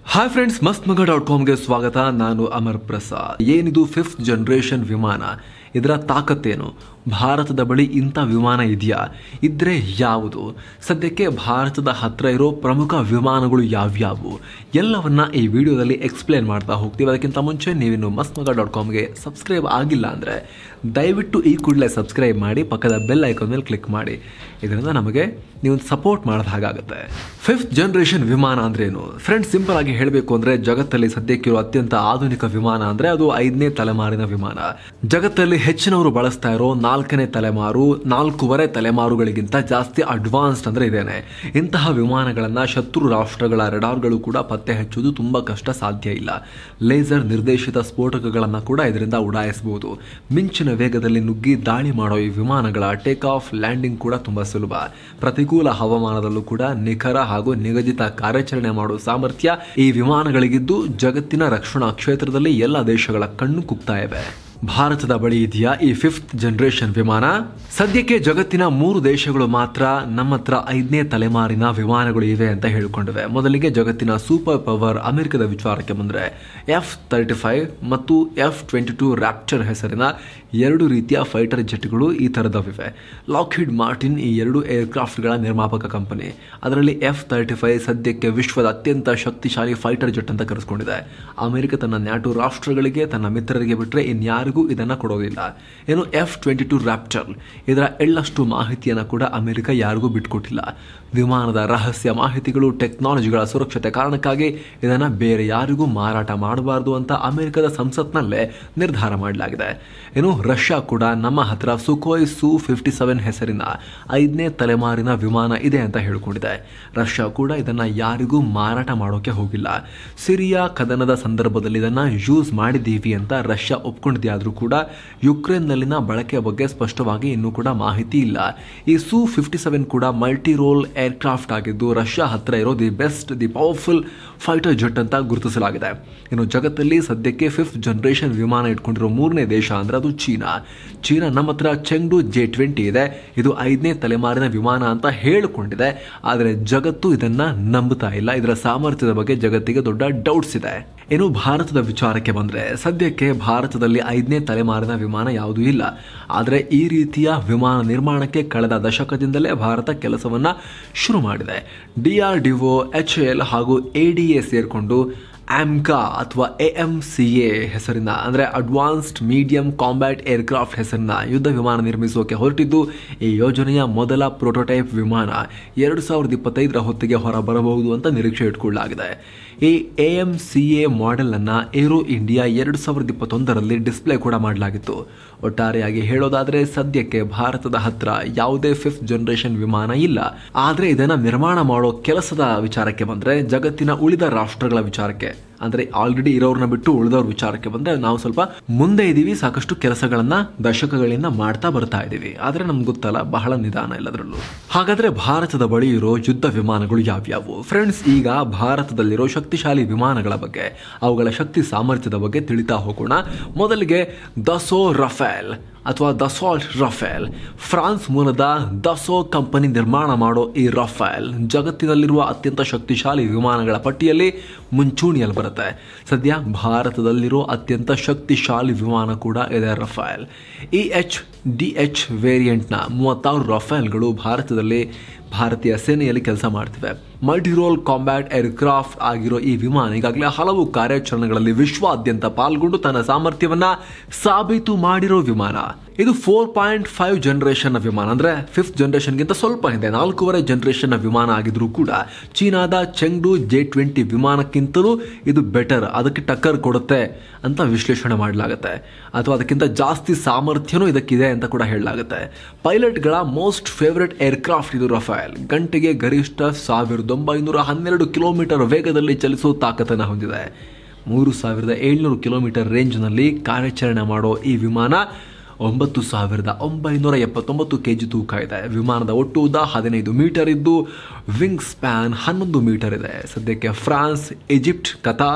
hi friends ಮಸ್ತ್ ಮಗ dot ಕಾಮ್ಗೆ ಸ್ವಾಗತ ನಾನು ಅಮರ್ ಪ್ರಸಾದ್ ಏನಿದು ಫಿಫ್ತ್ ಜನರೇಷನ್ ವಿಮಾನ ಇದರ ತಾಕತ್ತೇನು ಭಾರತದ ಬಳಿ ಇಂಥ ವಿಮಾನ ಇದೆಯಾ ಇದ್ರೆ ಯಾವುದು ಸದ್ಯಕ್ಕೆ ಭಾರತದ ಹತ್ರ ಇರೋ ಪ್ರಮುಖ ವಿಮಾನಗಳು ಯಾವ್ಯಾವು ಎಲ್ಲವನ್ನ ಈ ವಿಡಿಯೋದಲ್ಲಿ ಎಕ್ಸ್ಪ್ಲೇನ್ ಮಾಡ್ತಾ ಹೋಗ್ತೀವಿ ಅದಕ್ಕಿಂತ ಮುಂಚೆ ನೀವಿನ್ನು ಮಸ್ತ್ ಮಗ ಡಾಟ್ ಕಾಮ್ಗೆ ಸಬ್ಸ್ಕ್ರೈಬ್ ಆಗಿಲ್ಲ ಅಂದರೆ ದಯವಿಟ್ಟು ಈ ಕೂಡಲೇ ಸಬ್ಸ್ಕ್ರೈಬ್ ಮಾಡಿ ಪಕ್ಕದ ಬೆಲ್ ಐಕಾನ್ ಮೇಲೆ ಕ್ಲಿಕ್ ಮಾಡಿ ಇದರಿಂದ ನಮಗೆ ನೀವು ಸಪೋರ್ಟ್ ಮಾಡಿದ ಹಾಗಾಗುತ್ತೆ ಫಿಫ್ತ್ ಜನರೇಷನ್ ವಿಮಾನ ಅಂದ್ರೇನು ಫ್ರೆಂಡ್ಸ್ ಸಿಂಪಲ್ ಆಗಿ ಹೇಳಬೇಕು ಅಂದ್ರೆ ಜಗತ್ತಲ್ಲಿ ಸದ್ಯಕ್ಕಿರೋ ಅತ್ಯಂತ ಆಧುನಿಕ ವಿಮಾನ ಅಂದ್ರೆ ಅದು ಐದನೇ ತಲೆಮಾರಿನ ವಿಮಾನ ಜಗತ್ತಲ್ಲಿ ಹೆಚ್ಚಿನವರು ಬಳಸ್ತಾ ಇರೋ ನಾಲ್ಕನೇ ತಲೆಮಾರು ನಾಲ್ಕೂವರೆ ತಲೆಮಾರುಗಳಿಗಿಂತ ಜಾಸ್ತಿ ಅಡ್ವಾನ್ಸ್ಡ್ ಅಂದ್ರೆ ಇದೇನೆ ಇಂತಹ ವಿಮಾನಗಳನ್ನ ಶತ್ರು ರಾಷ್ಟ್ರಗಳ ರೆಡಾರ್ಗಳು ಕೂಡ ಪತ್ತೆ ಹಚ್ಚುವುದು ತುಂಬಾ ಕಷ್ಟ ಸಾಧ್ಯ ಇಲ್ಲ ಲೇಸರ್ ನಿರ್ದೇಶಿತ ಸ್ಫೋಟಕಗಳನ್ನ ಕೂಡ ಇದರಿಂದ ಉಡಾಯಿಸಬಹುದು ಮಿಂಚಿನ ವೇಗದಲ್ಲಿ ನುಗ್ಗಿ ದಾಳಿ ಮಾಡೋ ಈ ವಿಮಾನಗಳ ಟೇಕ್ ಆಫ್ ಲ್ಯಾಂಡಿಂಗ್ ಕೂಡ ತುಂಬಾ ಸುಲಭ ಪ್ರತಿಕೂಲ ಹವಾಮಾನದಲ್ಲೂ ಕೂಡ ನಿಖರ ಹಾಗೂ ನಿಗದಿತ ಕಾರ್ಯಾಚರಣೆ ಮಾಡುವ ಸಾಮರ್ಥ್ಯ ಈ ವಿಮಾನಗಳಿಗಿದ್ದು ಜಗತ್ತಿನ ರಕ್ಷಣಾ ಕ್ಷೇತ್ರದಲ್ಲಿ ಎಲ್ಲ ದೇಶಗಳ ಕಣ್ಣು ಕುಗ್ತಾ ಇವೆ ಭಾರತದ ಬಳಿ ಇದೆಯಾ ಈ ಫಿಫ್ತ್ ಜನರೇಷನ್ ವಿಮಾನ ಸದ್ಯಕ್ಕೆ ಜಗತ್ತಿನ ಮೂರು ದೇಶಗಳು ಮಾತ್ರ ನಮ್ಮ ಹತ್ರ ಐದನೇ ತಲೆಮಾರಿನ ವಿಮಾನಗಳು ಇವೆ ಅಂತ ಹೇಳಿಕೊಂಡಿವೆ ಮೊದಲಿಗೆ ಜಗತ್ತಿನ ಸೂಪರ್ ಪವರ್ ಅಮೆರಿಕದ ವಿಚಾರಕ್ಕೆ ಬಂದರೆ ಎಫ್ ತರ್ಟಿ ಫೈವ್ ಮತ್ತು ಎಫ್ ಟ್ವೆಂಟಿ ಟೂ ರ್ಯಾಪ್ಚರ್ ಹೆಸರಿನ ಎರಡು ರೀತಿಯ ಫೈಟರ್ ಜೆಟ್ಗಳು ಈ ಥರದವಿವೆ ಲಾಕ್ಹಿಡ್ ಮಾರ್ಟಿನ್ ಈ ಎರಡು ಏರ್ಕ್ರಾಫ್ಟ್ಗಳ ನಿರ್ಮಾಪಕ ಕಂಪನಿ ಅದರಲ್ಲಿ ಎಫ್ ತರ್ಟಿ ಫೈವ್ ಸದ್ಯಕ್ಕೆ ವಿಶ್ವದ ಅತ್ಯಂತ ಶಕ್ತಿಶಾಲಿ ಫೈಟರ್ ಜೆಟ್ ಅಂತ ಕರೆಸ್ಕೊಂಡಿದೆ ಅಮೆರಿಕ ತನ್ನ ನ್ಯಾಟೋ ರಾಷ್ಟ್ರಗಳಿಗೆ ತನ್ನ ಮಿತ್ರರಿಗೆ ಬಿಟ್ಟರೆ ಇನ್ಯಾರಿಗೂ ಇದನ್ನು ಕೊಡೋದಿಲ್ಲ ಏನು ಎಫ್ ಟ್ವೆಂಟಿ ಟೂ ರ್ಯಾಪ್ಚರ್ ಇದರ ಎಳ್ಳಷ್ಟು ಮಾಹಿತಿಯನ್ನು ಕೂಡ ಅಮೆರಿಕ ಯಾರಿಗೂ ಬಿಟ್ಕೊಟ್ಟಿಲ್ಲ ವಿಮಾನದ ರಹಸ್ಯ ಮಾಹಿತಿಗಳು ಟೆಕ್ನಾಲಜಿಗಳ ಸುರಕ್ಷತೆ ಕಾರಣಕ್ಕಾಗಿ ಇದನ್ನು ಬೇರೆ ಯಾರಿಗೂ ಮಾರಾಟ ಮಾಡಬಾರದು ಅಂತ ಅಮೆರಿಕದ ಸಂಸತ್ನಲ್ಲೇ ನಿರ್ಧಾರ ಮಾಡಲಾಗಿದೆ ಇನ್ನು ರಷ್ಯಾ ಕೂಡ ನಮ್ಮ ಹತ್ರ ಸುಖೋಯ್ ಸು ಫಿಫ್ಟಿ ಸೆವೆನ್ ಹೆಸರಿನ ಐದನೇ ತಲೆಮಾರಿನ ವಿಮಾನ ಇದೆ ಅಂತ ಹೇಳಿಕೊಂಡಿದೆ ರಷ್ಯಾ ಕೂಡ ಇದನ್ನು ಯಾರಿಗೂ ಮಾರಾಟ ಮಾಡೋಕೆ ಹೋಗಿಲ್ಲ ಸಿರಿಯಾ ಕದನದ ಸಂದರ್ಭದಲ್ಲಿ ಇದನ್ನು ಯೂಸ್ ಮಾಡಿದ್ದೀವಿ ಅಂತ ರಷ್ಯಾ ಒಪ್ಕೊಂಡಿದೆಯಾದರೂ ಕೂಡ ಯುಕ್ರೇನ್ನಲ್ಲಿನ ಬಳಕೆಯ ಬಗ್ಗೆ ಸ್ಪಷ್ಟವಾಗಿ ಇನ್ನೂ ಕೂಡ ಮಾಹಿತಿ ಇಲ್ಲ ಈ ಸು ಫಿಫ್ಟಿ ಸೆವೆನ್ ಕೂಡ ಮಲ್ಟಿ ರೋಲ್ ಏರ್ಕ್ರಾಫ್ಟ್ ಆಗಿದ್ದು ರಷ್ಯಾ ಹತ್ರ ಇರೋ the best the powerful fighter jet ಅಂತ ಗುರುತಿಸಲಾಗಿದೆ ಇನ್ನು ಜಗತ್ತಲ್ಲಿ ಸದ್ಯಕ್ಕೆ ಫಿಫ್ತ್ ಜನರೇಷನ್ ವಿಮಾನ ಇಟ್ಕೊಂಡಿರೋ ಮೂರನೇ ದೇಶ ಅಂದ್ರೆ ಅದು ಚೀನಾ ಚೀನಾ ನಮ್ಮ ಹತ್ರ ಚೆಂಡು ಜೆ ಟ್ವೆಂಟಿ ಇದೆ ಇದು ಐದನೇ ತಲೆಮಾರಿನ ವಿಮಾನ ಅಂತ ಹೇಳಿಕೊಂಡಿದೆ ಆದರೆ ಜಗತ್ತು ಇದನ್ನ ನಂಬುತ್ತಾ ಇಲ್ಲ ಇದರ ಸಾಮರ್ಥ್ಯದ ಬಗ್ಗೆ ಜಗತ್ತಿಗೆ ದೊಡ್ಡ ಡೌಟ್ಸ್ ಇದೆ ಇನ್ನು ಭಾರತದ ವಿಚಾರಕ್ಕೆ ಬಂದರೆ ಸದ್ಯಕ್ಕೆ ಭಾರತದಲ್ಲಿ ಐದನೇ ತಲೆಮಾರಿನ ವಿಮಾನ ಯಾವುದೂ ಇಲ್ಲ ಆದರೆ ಈ ರೀತಿಯ ವಿಮಾನ ನಿರ್ಮಾಣಕ್ಕೆ ಕಳೆದ ದಶಕದಿಂದಲೇ ಭಾರತ ಕೆಲಸವನ್ನ ಶುರು ಮಾಡಿದೆ D R DO H L ಹಾಗೂ ಎ ಡಿ ಎ ಸೇರಿಕೊಂಡು ಆಮ್ಕಾ ಅಥವಾ ಎ ಎಂ ಸಿ ಎ ಹೆಸರಿನ ಅಂದರೆ ಅಡ್ವಾನ್ಸ್ಡ್ ಮೀಡಿಯಂ ಕಾಂಬ್ಯಾಟ್ ಏರ್ಕ್ರಾಫ್ಟ್ ಹೆಸರಿನ ಯುದ್ಧ ವಿಮಾನ ನಿರ್ಮಿಸೋಕೆ ಹೊರಟಿದ್ದು ಈ ಯೋಜನೆಯ ಮೊದಲ ಪ್ರೋಟೋಟೈಪ್ ವಿಮಾನ ಎರಡು ಸಾವಿರದ ಇಪ್ಪತ್ತೈದರ ಹೊತ್ತಿಗೆ ಹೊರ ಬರಬಹುದು ಅಂತ ನಿರೀಕ್ಷೆ ಇಟ್ಕೊಳ್ಳಲಾಗಿದೆ ಈ A M C A model ಅನ್ನ ಏರೋ ಇಂಡಿಯಾ ಎರಡು ಸಾವಿರದ ಇಪ್ಪತ್ತೊಂದರಲ್ಲಿ ಡಿಸ್ಪ್ಲೇ ಕೂಡ ಮಾಡಲಾಗಿತ್ತು ಒಟ್ಟಾರೆಯಾಗಿ ಹೇಳೋದಾದ್ರೆ ಸದ್ಯಕ್ಕೆ ಭಾರತದ ಹತ್ರ ಯಾವುದೇ ಫಿಫ್ತ್ ಜನರೇಷನ್ ವಿಮಾನ ಇಲ್ಲ ಆದ್ರೆ ಇದನ್ನ ನಿರ್ಮಾಣ ಮಾಡೋ ಕೆಲಸದ ವಿಚಾರಕ್ಕೆ ಬಂದ್ರೆ ಜಗತ್ತಿನ ಉಳಿದ ರಾಷ್ಟ್ರಗಳ ವಿಚಾರಕ್ಕೆ ಅಂದ್ರೆ ಆಲ್ರೆಡಿ ಇರೋರ್ನ ಬಿಟ್ಟು ಉಳಿದವ್ರ ವಿಚಾರಕ್ಕೆ ಬಂದ್ರೆ ನಾವು ಸ್ವಲ್ಪ ಮುಂದೆ ಇದೀವಿ ಸಾಕಷ್ಟು ಕೆಲಸಗಳನ್ನ ದಶಕಗಳಿಂದ ಮಾಡ್ತಾ ಬರ್ತಾ ಇದೀವಿ ಆದ್ರೆ ನಮ್ಗೆ ಗೊತ್ತಲ್ಲ ಬಹಳ ನಿಧಾನ ಎಲ್ಲದರಲ್ಲೂ ಹಾಗಾದ್ರೆ ಭಾರತದ ಬಳಿ ಇರೋ ಯುದ್ಧ ವಿಮಾನಗಳು ಯಾವ್ಯಾವು ಫ್ರೆಂಡ್ಸ್ ಈಗ ಭಾರತದಲ್ಲಿರೋ ಶಕ್ತಿಶಾಲಿ ವಿಮಾನಗಳ ಬಗ್ಗೆ ಅವುಗಳ ಶಕ್ತಿ ಸಾಮರ್ಥ್ಯದ ಬಗ್ಗೆ ತಿಳಿತಾ ಹೋಗೋಣ ಮೊದಲಿಗೆ ದಸೋ ರಫೇಲ್ ಅಥವಾ ದಸಾಲ್ಟ್ ರಫೇಲ್ ಫ್ರಾನ್ಸ್ ಮೂಲದ ದಸೋ ಕಂಪನಿ ನಿರ್ಮಾಣ ಮಾಡೋ ಈ ರಫೇಲ್ ಜಗತ್ತಿನಲ್ಲಿರುವ ಅತ್ಯಂತ ಶಕ್ತಿಶಾಲಿ ವಿಮಾನಗಳ ಪಟ್ಟಿಯಲ್ಲಿ ಮುಂಚೂಣಿಯಲ್ಲಿ ಬರುತ್ತೆ ಸದ್ಯ ಭಾರತದಲ್ಲಿರೋ ಅತ್ಯಂತ ಶಕ್ತಿಶಾಲಿ ವಿಮಾನ ಕೂಡ ಇದೆ Rafale E H D H ವೇರಿಯಂಟ್ನ ಮೂವತ್ತಾರು ರಫೇಲ್ಗಳು ಭಾರತದಲ್ಲಿ ಭಾರತೀಯ ಸೇನೆಯಲ್ಲಿ ಕೆಲಸ ಮಾಡ್ತಿವೆ ಮಲ್ಟಿರೋಲ್ ಕಾಂಬ್ಯಾಟ್ ಏರ್ಕ್ರಾಫ್ಟ್ ಆಗಿರೋ ಈ ವಿಮಾನ ಈಗಾಗಲೇ ಹಲವು ಕಾರ್ಯಾಚರಣೆಗಳಲ್ಲಿ ವಿಶ್ವಾದ್ಯಂತ ಪಾಲ್ಗೊಂಡು ತನ್ನ ಸಾಮರ್ಥ್ಯವನ್ನ ಸಾಬೀತು ಮಾಡಿರೋ ವಿಮಾನ ಇದು ಫೋರ್ ಪಾಯಿಂಟ್ ಫೈವ್ ಜನರೇಷನ್ ವಿಮಾನ ಅಂದ್ರೆ ಫಿಫ್ತ್ ಜನರೇಷನ್ಗಿಂತ ಸ್ವಲ್ಪ ಹಿಂದೆ ನಾಲ್ಕೂವರೆ ಜನರೇಷನ್ ವಿಮಾನ ಆಗಿದ್ರೂ ಕೂಡ ಚೀನಾದ ಚೆಂಗ್ಡು ಜೆ ಟ್ವೆಂಟಿ ವಿಮಾನಕ್ಕಿಂತಲೂ ಇದು ಬೆಟರ್ ಅದಕ್ಕೆ ಟಕ್ಕರ್ ಕೊಡುತ್ತೆ ಅಂತ ವಿಶ್ಲೇಷಣೆ ಮಾಡಲಾಗುತ್ತೆ ಅಥವಾ ಅದಕ್ಕಿಂತ ಜಾಸ್ತಿ ಸಾಮರ್ಥ್ಯನೂ ಇದಕ್ಕಿದೆ ಅಂತ ಕೂಡ ಹೇಳಲಾಗುತ್ತೆ ಪೈಲಟ್ಗಳ ಮೋಸ್ಟ್ ಫೇವರೆಟ್ ಏರ್ಕ್ರಾಫ್ಟ್ ಇದು ರಫೇಲ್ ಗಂಟೆಗೆ ಗರಿಷ್ಠ ಸಾವಿರದ ಒಂಬೈನೂರ ಹನ್ನೆರಡು ಕಿಲೋಮೀಟರ್ ವೇಗದಲ್ಲಿ ಚಲಿಸೋ ತಾಕತ್ತನ್ನು ಹೊಂದಿದೆ ಮೂರು ಸಾವಿರದ ಏಳ್ನೂರು ಕಿಲೋಮೀಟರ್ ರೇಂಜ್ನಲ್ಲಿ ಕಾರ್ಯಾಚರಣೆ ಮಾಡೋ ಈ ವಿಮಾನ ಒಂಬತ್ತು ಸಾವಿರದ ಒಂಬೈನೂರ ಎಪ್ಪತ್ತೊಂಬತ್ತು ಕೆ ಜಿ ತೂಕ ಇದೆ ವಿಮಾನದ ಒಟ್ಟು ಉದ್ದ ಹದಿನೈದು ಮೀಟರ್ ಇದ್ದು ವಿಂಗ್ ಸ್ಪ್ಯಾನ್ ಹನ್ನೊಂದು ಮೀಟರ್ ಇದೆ ಸದ್ಯಕ್ಕೆ France Egypt Qatar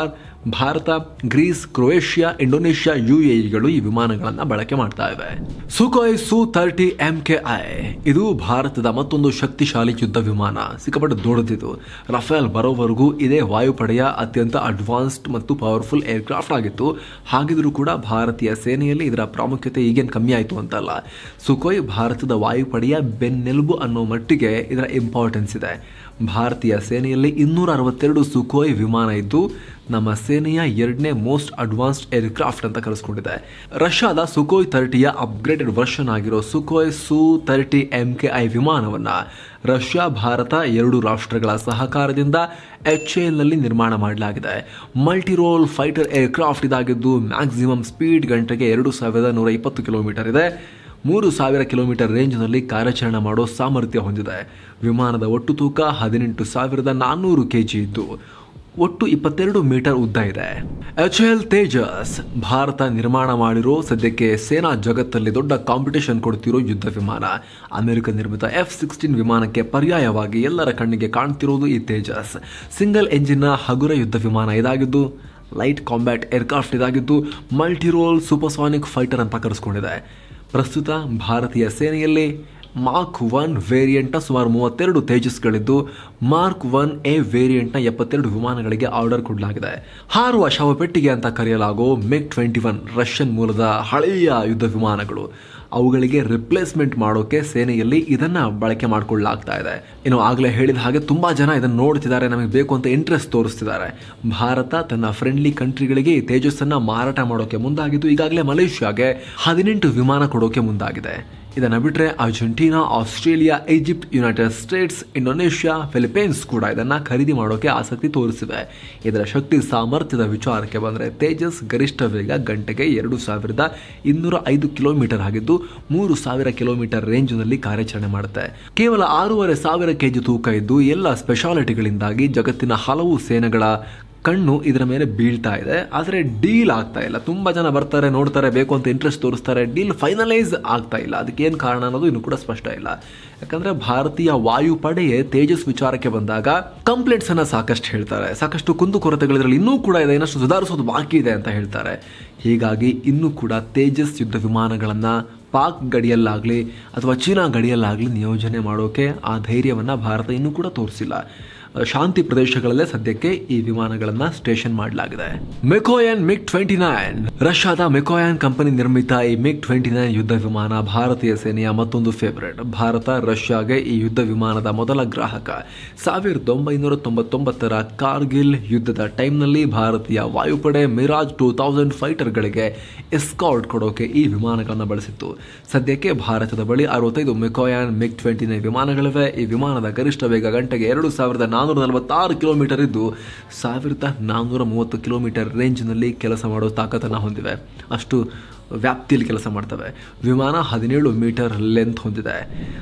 Bharat Greece Croatia Indonesia ಯುಎಇಗಳು ಈ ವಿಮಾನಗಳನ್ನು ಬಳಕೆ ಮಾಡ್ತಾ ಇವೆ Sukhoi Su thirty M K I ಇದು ಭಾರತದ ಮತ್ತೊಂದು ಶಕ್ತಿಶಾಲಿ ಯುದ್ಧ ವಿಮಾನ ಸಿಕ್ಕಾಪಟ್ಟೆ ದೊಡ್ಡದಿದು ರಫೇಲ್ ಬರೋವರೆಗೂ ಇದೇ ವಾಯುಪಡೆಯ ಅತ್ಯಂತ ಅಡ್ವಾನ್ಸ್ಡ್ ಮತ್ತು ಪವರ್ಫುಲ್ ಏರ್ಕ್ರಾಫ್ಟ್ ಆಗಿತ್ತು ಹಾಗಿದ್ರೂ ಕೂಡ ಭಾರತೀಯ ಸೇನೆಯಲ್ಲಿ ಇದರ ಪ್ರಾಮುಖ್ಯತೆ ಈಗೇನು ಕಮ್ಮಿ ಆಯಿತು ಅಂತಲ್ಲ ಸುಖೋಯ್ ಭಾರತದ ವಾಯುಪಡೆಯ ಬೆನ್ನೆಲುಬು ಅನ್ನೋ ಮಟ್ಟಿಗೆ ಇದರ ಇಂಪಾರ್ಟೆನ್ಸ್ ಇದೆ ಭಾರತೀಯ ಸೇನೆಯಲ್ಲಿ ಇನ್ನೂರ ಅರವತ್ತೆರಡು ಸುಖೋಯ್ ವಿಮಾನ ಇದ್ದು ನಮ್ಮ ಸೇನೆಯ ಎರಡನೇ ಮೋಸ್ಟ್ ಅಡ್ವಾನ್ಸ್ಡ್ ಏರ್ಕ್ರಾಫ್ಟ್ ಅಂತ ಕರೆಸ್ಕೊಂಡಿದೆ ರಷ್ಯಾದ ಸುಖೋಯ್ ತರ್ಟಿಯ ಅಪ್ಗ್ರೇಡೆಡ್ ವರ್ಷನ್ ಆಗಿರೋ Sukhoi Su thirty M K I ವಿಮಾನವನ್ನ ರಷ್ಯಾ ಭಾರತ ಎರಡು ರಾಷ್ಟ್ರಗಳ ಸಹಕಾರದಿಂದ ಎಚ್ ನಲ್ಲಿ ನಿರ್ಮಾಣ ಮಾಡಲಾಗಿದೆ ಮಲ್ಟಿರೋಲ್ ಫೈಟರ್ ಏರ್ಕ್ರಾಫ್ಟ್ ಇದಾಗಿದ್ದು ಮ್ಯಾಕ್ಸಿಮಮ್ ಸ್ಪೀಡ್ ಗಂಟೆಗೆ ಎರಡು ಸಾವಿರದ ನೂರ ಇಪ್ಪತ್ತು ಕಿಲೋಮೀಟರ್ ಇದೆ ಮೂರು ಸಾವಿರ ಕಿಲೋಮೀಟರ್ ರೇಂಜ್ನಲ್ಲಿ ಕಾರ್ಯಾಚರಣೆ ಮಾಡೋ ಸಾಮರ್ಥ್ಯ ಹೊಂದಿದೆ ವಿಮಾನದ ಒಟ್ಟು ತೂಕ ಹದಿನೆಂಟು ಸಾವಿರದ ನಾನ್ನೂರು ಕೆಜಿ ಇದ್ದು ಒಟ್ಟು ಇಪ್ಪತ್ತೆರಡು ಮೀಟರ್ ಉದ್ದ ಇದೆ ಎಚ್ ಎಲ್ ತೇಜಸ್ ಭಾರತ ನಿರ್ಮಾಣ ಮಾಡಿರೋ ಸದ್ಯಕ್ಕೆ ಸೇನಾ ಜಗತ್ತಲ್ಲಿ ದೊಡ್ಡ ಕಾಂಪಿಟೇಷನ್ ಕೊಡ್ತಿರೋ ಯುದ್ಧ ವಿಮಾನ ಅಮೆರಿಕ ನಿರ್ಮಿತ ಎಫ್ ಸಿಕ್ಸ್ಟೀನ್ ವಿಮಾನಕ್ಕೆ ಪರ್ಯಾಯವಾಗಿ ಎಲ್ಲರ ಕಣ್ಣಿಗೆ ಕಾಣ್ತಿರೋದು ಈ ತೇಜಸ್ ಸಿಂಗಲ್ ಎಂಜಿನ್ನ ಹಗುರ ಯುದ್ಧ ವಿಮಾನ ಇದಾಗಿದ್ದು ಲೈಟ್ ಕಾಂಬ್ಯಾಟ್ ಏರ್ಕ್ರಾಫ್ಟ್ ಇದಾಗಿದ್ದು ಮಲ್ಟಿರೋಲ್ ಸೂಪರ್ಸಾನಿಕ್ ಫೈಟರ್ ಅಂತ ಕರೆಸ್ಕೊಂಡಿದೆ ಪ್ರಸ್ತುತ ಭಾರತೀಯ ಸೇನೆಯಲ್ಲಿ ಮಾರ್ಕ್ ಒನ್ ವೇರಿಯಂಟ್ನ ಸುಮಾರು ಮೂವತ್ತೆರಡು ತೇಜಸ್ಗಳಿದ್ದು ಮಾರ್ಕ್ ಒನ್ ಎ ವೇರಿಯಂಟ್ನ ಎಪ್ಪತ್ತೆರಡು ವಿಮಾನಗಳಿಗೆ ಆರ್ಡರ್ ಕೊಡಲಾಗಿದೆ ಹಾರುವ ಶವಪೆಟ್ಟಿಗೆ ಅಂತ ಕರೆಯಲಾಗೋ ಮಿಗ್ ಟ್ವೆಂಟಿ ಒನ್ ರಷ್ಯನ್ ಮೂಲದ ಹಳೆಯ ಯುದ್ಧ ವಿಮಾನಗಳು ಅವುಗಳಿಗೆ ರಿಪ್ಲೇಸ್ಮೆಂಟ್ ಮಾಡೋಕೆ ಸೇನೆಯಲ್ಲಿ ಇದನ್ನ ಬಳಕೆ ಮಾಡಿಕೊಳ್ಳಲಾಗ್ತಾ ಇದೆ ಇನ್ನು ಆಗಲೇ ಹೇಳಿದ ಹಾಗೆ ತುಂಬಾ ಜನ ಇದನ್ನು ನೋಡ್ತಿದ್ದಾರೆ ನಮಗೆ ಬೇಕು ಅಂತ ಇಂಟ್ರೆಸ್ಟ್ ತೋರಿಸ್ತಿದ್ದಾರೆ ಭಾರತ ತನ್ನ ಫ್ರೆಂಡ್ಲಿ ಕಂಟ್ರಿಗಳಿಗೆ ಈ ತೇಜಸ್ಸನ್ನ ಮಾರಾಟ ಮಾಡೋಕೆ ಮುಂದಾಗಿದ್ದು ಈಗಾಗಲೇ ಮಲೇಷ್ಯಾಗೆ ಹದಿನೆಂಟು ವಿಮಾನ ಕೊಡೋಕೆ ಮುಂದಾಗಿದೆ ಇದನ್ನು ಬಿಟ್ಟರೆ Argentina Australia Egypt United States Indonesia Philippines ಕೂಡ ಇದನ್ನು ಖರೀದಿ ಮಾಡೋಕೆ ಆಸಕ್ತಿ ತೋರಿಸಿವೆ ಇದರ ಶಕ್ತಿ ಸಾಮರ್ಥ್ಯದ ವಿಚಾರಕ್ಕೆ ಬಂದರೆ ತೇಜಸ್ ಗರಿಷ್ಠ ವೇಗ ಗಂಟೆಗೆ ಎರಡು ಸಾವಿರದ ಇನ್ನೂರ ಐದು ಕಿಲೋಮೀಟರ್ ಆಗಿದ್ದು ಮೂರು ಸಾವಿರ ಕಿಲೋಮೀಟರ್ ರೇಂಜ್ನಲ್ಲಿ ಕಾರ್ಯಾಚರಣೆ ಮಾಡುತ್ತೆ ಕೇವಲ ಆರೂವರೆ ಸಾವಿರ ಕೆಜಿ ತೂಕ ಇದ್ದು ಎಲ್ಲ ಸ್ಪೆಷಾಲಿಟಿಗಳಿಂದಾಗಿ ಜಗತ್ತಿನ ಹಲವು ಸೇನೆಗಳ ಕಣ್ಣು ಇದರ ಮೇಲೆ ಬೀಳ್ತಾ ಇದೆ ಆದರೆ ಡೀಲ್ ಆಗ್ತಾ ಇಲ್ಲ ತುಂಬ ಜನ ಬರ್ತಾರೆ ನೋಡ್ತಾರೆ ಬೇಕು ಅಂತ ಇಂಟ್ರೆಸ್ಟ್ ತೋರಿಸ್ತಾರೆ ಡೀಲ್ ಫೈನಲೈಸ್ ಆಗ್ತಾ ಇಲ್ಲ ಅದಕ್ಕೆ ಏನು ಕಾರಣ ಅನ್ನೋದು ಇನ್ನೂ ಕೂಡ ಸ್ಪಷ್ಟ ಇಲ್ಲ ಯಾಕಂದ್ರೆ ಭಾರತೀಯ ವಾಯುಪಡೆಯೇ ತೇಜಸ್ ವಿಚಾರಕ್ಕೆ ಬಂದಾಗ ಕಂಪ್ಲೇಂಟ್ಸ್ ಅನ್ನ ಸಾಕಷ್ಟು ಹೇಳ್ತಾರೆ ಸಾಕಷ್ಟು ಕುಂದುಕೊರತೆಗಳಿದ್ರಲ್ಲಿ ಇನ್ನೂ ಕೂಡ ಇದೆ ಇನ್ನಷ್ಟು ಸುಧಾರಿಸೋದು ಬಾಕಿ ಇದೆ ಅಂತ ಹೇಳ್ತಾರೆ ಹೀಗಾಗಿ ಇನ್ನೂ ಕೂಡ ತೇಜಸ್ ಯುದ್ಧ ವಿಮಾನಗಳನ್ನ ಪಾಕ್ ಗಡಿಯಲ್ಲಾಗಲಿ ಅಥವಾ ಚೀನಾ ಗಡಿಯಲ್ಲಾಗಲಿ ನಿಯೋಜನೆ ಮಾಡೋಕೆ ಆ ಧೈರ್ಯವನ್ನು ಭಾರತ ಇನ್ನೂ ಕೂಡ ತೋರಿಸಿಲ್ಲ ಶಾಂತಿ ಪ್ರದೇಶಗಳಲ್ಲೇ ಸದ್ಯಕ್ಕೆ ಈ ವಿಮಾನಗಳನ್ನ ಸ್ಟೇಷನ್ ಮಾಡಲಾಗಿದೆ ಮೆಕೋಯನ್ ಮಿಗ್ ಟ್ವೆಂಟಿ ನೈನ್ ರಷ್ಯಾದ ಮೆಕೋಯಾನ್ ಕಂಪನಿ ನಿರ್ಮಿತ ಈ ಮಿಗ್ ಟ್ವೆಂಟಿ ನೈನ್ ಯುದ್ಧ ವಿಮಾನ ಭಾರತೀಯ ಸೇನೆಯ ಮತ್ತೊಂದು ಫೇವರೇಟ್ ಭಾರತ ರಷ್ಯಾಗೆ ಈ ಯುದ್ಧ ವಿಮಾನದ ಮೊದಲ ಗ್ರಾಹಕ ಸಾವಿರದ ಒಂಬೈನೂರ ತೊಂಬತ್ತೊಂಬತ್ತರ ಕಾರ್ಗಿಲ್ ಯುದ್ಧದ ಟೈಮ್ನಲ್ಲಿ ಭಾರತೀಯ ವಾಯುಪಡೆ ಮಿರಾಜ್ ಟೂ ತೌಸಂಡ್ ಫೈಟರ್ಗಳಿಗೆ ಎಸ್ಕಾರ್ಟ್ ಕೊಡೋಕೆ ಈ ವಿಮಾನಗಳನ್ನು ಬಳಸಿತ್ತು ಸದ್ಯಕ್ಕೆ ಭಾರತದ ಬಳಿ ಅರವತ್ತೈದು ಮೆಕೋಯಾನ್ ಮಿಗ್ ಟ್ವೆಂಟಿ ನೈನ್ ವಿಮಾನಗಳಿವೆ ಈ ವಿಮಾನದ ಗರಿಷ್ಠ ವೇಗ ಗಂಟೆಗೆ ಎರಡು ಸಾವಿರದ ನಾನ್ನೂರ ನಲವತ್ತಾರು ಕಿಲೋಮೀಟರ್ ಇದ್ದು ಸಾವಿರದ ನಾನ್ನೂರ ಮೂವತ್ತು ಕಿಲೋಮೀಟರ್ ರೇಂಜ್ನಲ್ಲಿ ಕೆಲಸ ಮಾಡೋ ತಾಕತ್ತನ್ನು ಹೊಂದಿವೆ ಅಷ್ಟು ವ್ಯಾಪ್ತಿಯಲ್ಲಿ ಕೆಲಸ ಮಾಡ್ತವೆ ವಿಮಾನ ಹದಿನೇಳು ಮೀಟರ್ ಲೆಂತ್ ಹೊಂದಿದೆ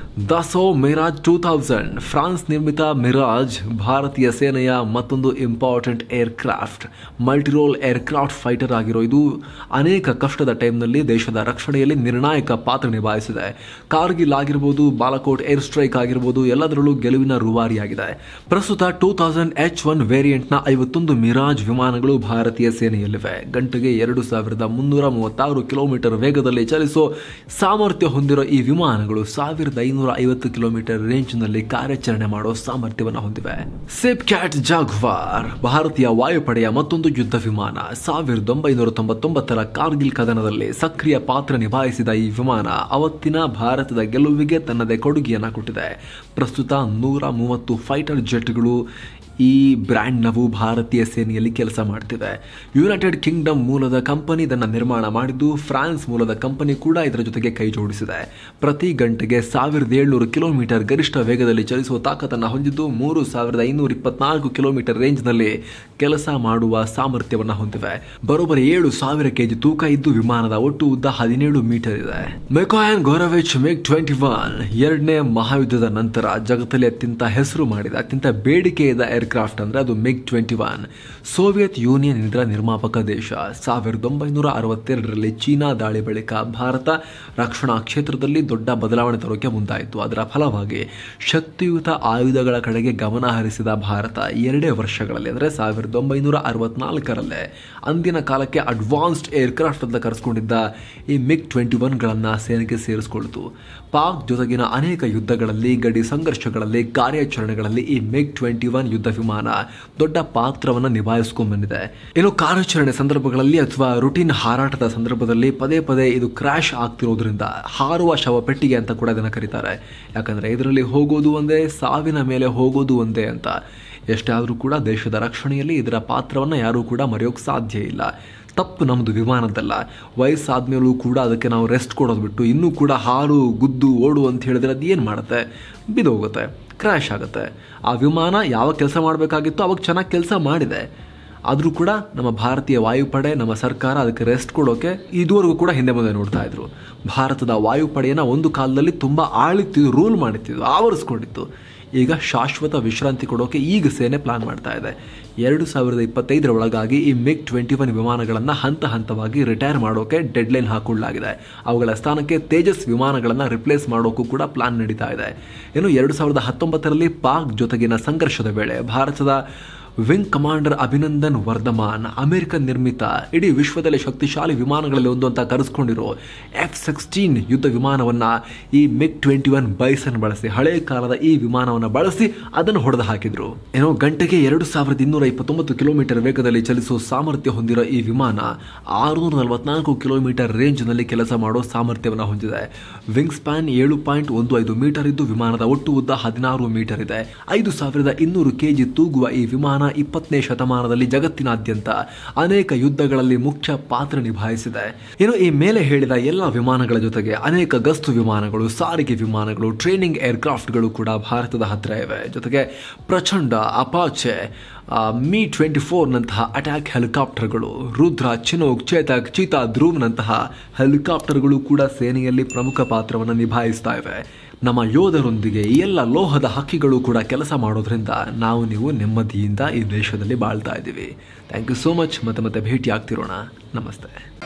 Dassault Mirage two thousand France ನಿರ್ಮಿತ ಮಿರಾಜ್ ಭಾರತೀಯ ಸೇನೆಯ ಮತ್ತೊಂದು important aircraft multirole aircraft fighter ಆಗಿರೋ ಇದು ಅನೇಕ ಕಷ್ಟದ ಟೈಮ್ನಲ್ಲಿ ದೇಶದ ರಕ್ಷಣೆಯಲ್ಲಿ ನಿರ್ಣಾಯಕ ಪಾತ್ರ ನಿಭಾಯಿಸಿದೆ ಕಾರ್ಗಿಲ್ ಆಗಿರ್ಬೋದು ಬಾಲಕೋಟ್ ಏರ್ ಸ್ಟ್ರೈಕ್ ಆಗಿರ್ಬೋದು ಎಲ್ಲದರಲ್ಲೂ ಗೆಲುವಿನ ರೂವಾರಿಯಾಗಿದೆ ಪ್ರಸ್ತುತ ಟೂ ತೌಸಂಡ್ ಎಚ್ ಒನ್ ವೇರಿಯಂಟ್ನ ಐವತ್ತೊಂದು ಮಿರಾಜ್ ವಿಮಾನಗಳು ಭಾರತೀಯ ಸೇನೆಯಲ್ಲಿವೆ ಗಂಟೆಗೆ ಎರಡು ಸಾವಿರದ ಮುನ್ನೂರ ಮೂವತ್ತಾರು ಕಿಲೋಮೀಟರ್ ವೇಗದಲ್ಲಿ ಚಲಿಸೋ ಸಾಮರ್ಥ್ಯ ಹೊಂದಿರೋ ಈ ವಿಮಾನಗಳು ಸಾವಿರದ ಐನೂರ ಐವತ್ತು ಕಿಲೋಮೀಟರ್ ರೇಂಜ್ನಲ್ಲಿ ಕಾರ್ಯಾಚರಣೆ ಮಾಡೋ ಸಾಮರ್ಥ್ಯವನ್ನು ಹೊಂದಿವೆ ಸಿಪ್ ಕ್ಯಾಟ್ ಜಾಗ್ವಾರ್ ಭಾರತೀಯ ವಾಯುಪಡೆಯ ಮತ್ತೊಂದು ಯುದ್ಧ ವಿಮಾನ ಸಾವಿರದ ಒಂಬೈನೂರ ತೊಂಬತ್ತೊಂಬತ್ತರ ಕಾರ್ಗಿಲ್ ಕದನದಲ್ಲಿ ಸಕ್ರಿಯ ಪಾತ್ರ ನಿಭಾಯಿಸಿದ ಈ ವಿಮಾನ ಅವತ್ತಿನ ಭಾರತದ ಗೆಲುವಿಗೆ ತನ್ನದೇ ಕೊಡುಗೆಯನ್ನು ಕೊಟ್ಟಿದೆ ಪ್ರಸ್ತುತ ನೂರ ಮೂವತ್ತು ಫೈಟರ್ ಜೆಟ್ಗಳು ಈ ಬ್ರ್ಯಾಂಡ್ನವು ಭಾರತೀಯ ಸೇನೆಯಲ್ಲಿ ಕೆಲಸ ಮಾಡ್ತಿವೆ ಯುನೈಟೆಡ್ ಕಿಂಗ್ಡಮ್ ಮೂಲದ ಕಂಪನಿ ಇದನ್ನು ನಿರ್ಮಾಣ ಮಾಡಿದ್ದು ಫ್ರಾನ್ಸ್ ಮೂಲದ ಕಂಪನಿ ಕೂಡ ಇದರ ಜೊತೆಗೆ ಕೈ ಜೋಡಿಸಿದೆ ಪ್ರತಿ ಗಂಟೆಗೆ ಸಾವಿರದ ಏಳ್ನೂರು ಕಿಲೋಮೀಟರ್ ಗರಿಷ್ಠ ವೇಗದಲ್ಲಿ ಚಲಿಸುವ ತಾಕತ್ತನ್ನು ಹೊಂದಿದ್ದು ಮೂರು ಸಾವಿರದ ಐನೂರ ಇಪ್ಪತ್ನಾಲ್ಕು ಕಿಲೋಮೀಟರ್ ರೇಂಜ್ನಲ್ಲಿ ಕೆಲಸ ಮಾಡುವ ಸಾಮರ್ಥ್ಯವನ್ನು ಹೊಂದಿವೆ ಬರೋಬ್ಬರಿ ಏಳು ಸಾವಿರ ಕೆಜಿ ತೂಕ ಇದ್ದು ವಿಮಾನದ ಒಟ್ಟು ಉದ್ದ ಹದಿನೇಳು ಮೀಟರ್ ಇದೆ Mikoyan Gurevich MiG twenty one ಎರಡನೇ ಮಹಾಯುದ್ಧದ ನಂತರ ಜಗತ್ತಲ್ಲಿ ಅತ್ಯಂತ ಹೆಸರು ಮಾಡಿದ ಅತ್ಯಂತ ಬೇಡಿಕೆ ಇದ್ದ ಏರ್ಕ್ರಾಫ್ಟ್ ಅಂದರೆ ಅದು MiG twenty one Soviet Union ಇದರ ನಿರ್ಮಾಪಕ ದೇಶ ಸಾವಿರದ ಒಂಬೈನೂರ ಅರವತ್ತೆರಡರಲ್ಲಿ ಚೀನಾ ದಾಳಿ ಬಳಿಕ ಭಾರತ ರಕ್ಷಣಾ ಕ್ಷೇತ್ರದಲ್ಲಿ ದೊಡ್ಡ ಬದಲಾವಣೆ ತರೋಕೆ ಮುಂದಾಯಿತು ಅದರ ಫಲವಾಗಿ ಶಕ್ತಿಯುತ ಆಯುಧಗಳ ಕಡೆಗೆ ಗಮನ ಹರಿಸಿದ ಭಾರತ ಎರಡೇ ವರ್ಷಗಳಲ್ಲಿ ಅಂದರೆ ಸಾವಿರದ ಒಂಬೈನೂರ ಅರವತ್ನಾಲ್ಕರಲ್ಲೇ ಅಂದಿನ ಕಾಲಕ್ಕೆ ಅಡ್ವಾನ್ಸ್ಡ್ ಏರ್ಕ್ರಾಫ್ಟ್ ಅಂತ ಕರೆಸ್ಕೊಂಡಿದ್ದ ಈ ಮಿಗ್ ಟ್ವೆಂಟಿ ಒನ್ಗಳನ್ನು ಸೇನೆಗೆ ಸೇರಿಸಿಕೊಳ್ತು ಪಾಕ್ ಜೊತೆಗಿನ ಅನೇಕ ಯುದ್ಧಗಳಲ್ಲಿ ಗಡಿ ಸಂಘರ್ಷಗಳಲ್ಲಿ ಕಾರ್ಯಾಚರಣೆಗಳಲ್ಲಿ ಈ ಮಿಗ್ ಟ್ವೆಂಟಿ ಒನ್ ಯುದ್ಧ ವಿಮಾನ ದೊಡ್ಡ ಪಾತ್ರವನ್ನು ನಿಭಾಯಿಸ್ಕೊಂಡ್ ಬಂದಿದೆ ಇನ್ನು ಕಾರ್ಯಾಚರಣೆ ಸಂದರ್ಭಗಳಲ್ಲಿ ಅಥವಾ ರುಟೀನ್ ಹಾರಾಟದ ಸಂದರ್ಭದಲ್ಲಿ ಪದೇ ಪದೇ ಇದು ಕ್ರಾಶ್ ಆಗ್ತಿರೋದ್ರಿಂದ ಹಾರುವ ಶವ ಪೆಟ್ಟಿಗೆ ಅಂತ ಕೂಡ ಇದನ್ನು ಕರೀತಾರೆ ಯಾಕಂದ್ರೆ ಇದರಲ್ಲಿ ಹೋಗೋದು ಒಂದೇ ಸಾವಿನ ಮೇಲೆ ಹೋಗೋದು ಒಂದೇ ಅಂತ ಎಷ್ಟೇ ಆದರೂ ಕೂಡ ದೇಶದ ರಕ್ಷಣೆಯಲ್ಲಿ ಇದರ ಪಾತ್ರವನ್ನು ಯಾರೂ ಕೂಡ ಮರೆಯೋಕೆ ಸಾಧ್ಯ ಇಲ್ಲ ತಪ್ಪು ನಮ್ಮದು ವಿಮಾನದಲ್ಲ ವಯಸ್ಸಾದ್ಮೇಲೂ ಕೂಡ ಅದಕ್ಕೆ ನಾವು ರೆಸ್ಟ್ ಕೊಡೋದು ಬಿಟ್ಟು ಇನ್ನೂ ಕೂಡ ಹಾರು ಗುದ್ದು ಓಡು ಅಂತ ಹೇಳಿದ್ರೆ ಅದು ಏನು ಮಾಡುತ್ತೆ ಬಿದ್ದೋಗುತ್ತೆ ಕ್ರ್ಯಾಶ್ ಆಗುತ್ತೆ ಆ ವಿಮಾನ ಯಾವ ಕೆಲಸ ಮಾಡಬೇಕಾಗಿತ್ತು ಅವಾಗ ಚೆನ್ನಾಗಿ ಕೆಲಸ ಮಾಡಿದೆ ಆದರೂ ಕೂಡ ನಮ್ಮ ಭಾರತೀಯ ವಾಯುಪಡೆ ನಮ್ಮ ಸರ್ಕಾರ ಅದಕ್ಕೆ ರೆಸ್ಟ್ ಕೊಡೋಕೆ ಇದುವರೆಗೂ ಕೂಡ ಹಿಂದೆ ಮುಂದೆ ನೋಡ್ತಾ ಇದ್ರು ಭಾರತದ ವಾಯುಪಡೆಯನ್ನು ಒಂದು ಕಾಲದಲ್ಲಿ ತುಂಬ ಆಳಿತ್ತಿದ್ದು ರೂಲ್ ಮಾಡಿತ್ತಿದ್ದು ಆವರಿಸ್ಕೊಂಡಿತ್ತು ಈಗ ಶಾಶ್ವತ ವಿಶ್ರಾಂತಿ ಕೊಡೋಕೆ ಈಗ ಸೇನೆ ಪ್ಲಾನ್ ಮಾಡ್ತಾ ಇದೆ ಎರಡು ಸಾವಿರದ ಇಪ್ಪತ್ತೈದರ ಒಳಗಾಗಿ ಈ ಮಿಗ್ ಟ್ವೆಂಟಿ ಒನ್ ವಿಮಾನಗಳನ್ನು ಹಂತ ಹಂತವಾಗಿ ರಿಟೈರ್ ಮಾಡೋಕೆ ಡೆಡ್ಲೈನ್ ಹಾಕೊಳ್ಳಲಾಗಿದೆ ಅವುಗಳ ಸ್ಥಾನಕ್ಕೆ ತೇಜಸ್ ವಿಮಾನಗಳನ್ನು ರಿಪ್ಲೇಸ್ ಮಾಡೋಕ್ಕೂ ಕೂಡ ಪ್ಲಾನ್ ನಡೀತಾ ಇದೆ ಇನ್ನು ಎರಡು ಸಾವಿರದ ಹತ್ತೊಂಬತ್ತರಲ್ಲಿ ಪಾಕ್ ಜೊತೆಗಿನ ಸಂಘರ್ಷದ ವೇಳೆ ಭಾರತದ wing commander Abhinandan Varthaman American ನಿರ್ಮಿತ ಇಡೀ ವಿಶ್ವದಲ್ಲಿ ಶಕ್ತಿಶಾಲಿ ವಿಮಾನಗಳಲ್ಲಿ ಒಂದು ಅಂತ ಕರೆಸ್ಕೊಂಡಿರೋ ಎಫ್ ಸಿಕ್ಸ್ಟೀನ್ ಯುದ್ಧ ವಿಮಾನವನ್ನ ಈ ಮಿಗ್ ಟ್ವೆಂಟಿ ಒನ್ ಬೈಸನ್ ಬಳಸಿ ಹಳೆ ಕಾಲದ ಈ ವಿಮಾನವನ್ನು ಬಳಸಿ ಅದನ್ನು ಹೊಡೆದು ಹಾಕಿದ್ರು ಏನೋ ಗಂಟೆಗೆ ಎರಡು ಸಾವಿರದ ಇನ್ನೂರ ಇಪ್ಪತ್ತೊಂಬತ್ತು ಕಿಲೋಮೀಟರ್ ವೇಗದಲ್ಲಿ ಚಲಿಸುವ ಸಾಮರ್ಥ್ಯ ಹೊಂದಿರೋ ಈ ವಿಮಾನ ಆರುನೂರ ನಲವತ್ನಾಲ್ಕು ಕಿಲೋಮೀಟರ್ ರೇಂಜ್ನಲ್ಲಿ ಕೆಲಸ ಮಾಡೋ ಸಾಮರ್ಥ್ಯವನ್ನು ಹೊಂದಿದೆ ವಿಂಗ್ ಸ್ಪ್ಯಾನ್ ಏಳು ಪಾಯಿಂಟ್ ಒಂದು ಐದು ಮೀಟರ್ ಇದ್ದು ವಿಮಾನದ ಒಟ್ಟು ಉದ್ದ ಹದಿನಾರು ಮೀಟರ್ ಇದೆ ಐದು ಸಾವಿರದ ಇನ್ನೂರು ಕೆಜಿ ತೂಗುವ ಈ ವಿಮಾನ ಇಪ್ಪತ್ತನೇ ಶತಮಾನದಲ್ಲಿ ಜಗತ್ತಿನಾದ್ಯಂತ ಅನೇಕ ಯುದ್ಧಗಳಲ್ಲಿ ಮುಖ್ಯ ಪಾತ್ರ ನಿಭಾಯಿಸಿದೆ ಇನ್ನು ಈ ಮೇಲೆ ಹೇಳಿದ ಎಲ್ಲ ವಿಮಾನಗಳ ಜೊತೆಗೆ ಅನೇಕ ಗಸ್ತು ವಿಮಾನಗಳು ಸಾರಿಗೆ ವಿಮಾನಗಳು ಟ್ರೈನಿಂಗ್ ಏರ್ಕ್ರಾಫ್ಟ್ಗಳು ಕೂಡ ಭಾರತದ ಹತ್ತಿರ ಇವೆ ಜೊತೆಗೆ ಪ್ರಚಂಡ ಅಪಾಚೆ ಮಿ ಟ್ವೆಂಟಿ ಫೋರ್ನಂತಹ ಅಟ್ಯಾಕ್ ಹೆಲಿಕಾಪ್ಟರ್ಗಳು ರುದ್ರ ಚಿನೋಕ್ ಚೇತಕ್ ಚೀತಾ ಧ್ರುವ್ನಂತಹ ಹೆಲಿಕಾಪ್ಟರ್ಗಳು ಕೂಡ ಸೇನೆಯಲ್ಲಿ ಪ್ರಮುಖ ಪಾತ್ರವನ್ನು ನಿಭಾಯಿಸ್ತಾ ಇವೆ ನಮ್ಮ ಯೋಧರೊಂದಿಗೆ ಈ ಎಲ್ಲ ಲೋಹದ ಹಕ್ಕಿಗಳು ಕೂಡ ಕೆಲಸ ಮಾಡೋದ್ರಿಂದ ನಾವು ನೀವು ನೆಮ್ಮದಿಯಿಂದ ಈ ದೇಶದಲ್ಲಿ ಬಾಳ್ತಾ ಇದ್ದೀವಿ ಥ್ಯಾಂಕ್ ಯು ಸೋ ಮಚ್ ಮತ್ತೆ ಮತ್ತೆ ಭೇಟಿ ಆಗ್ತಿರೋಣ ನಮಸ್ತೆ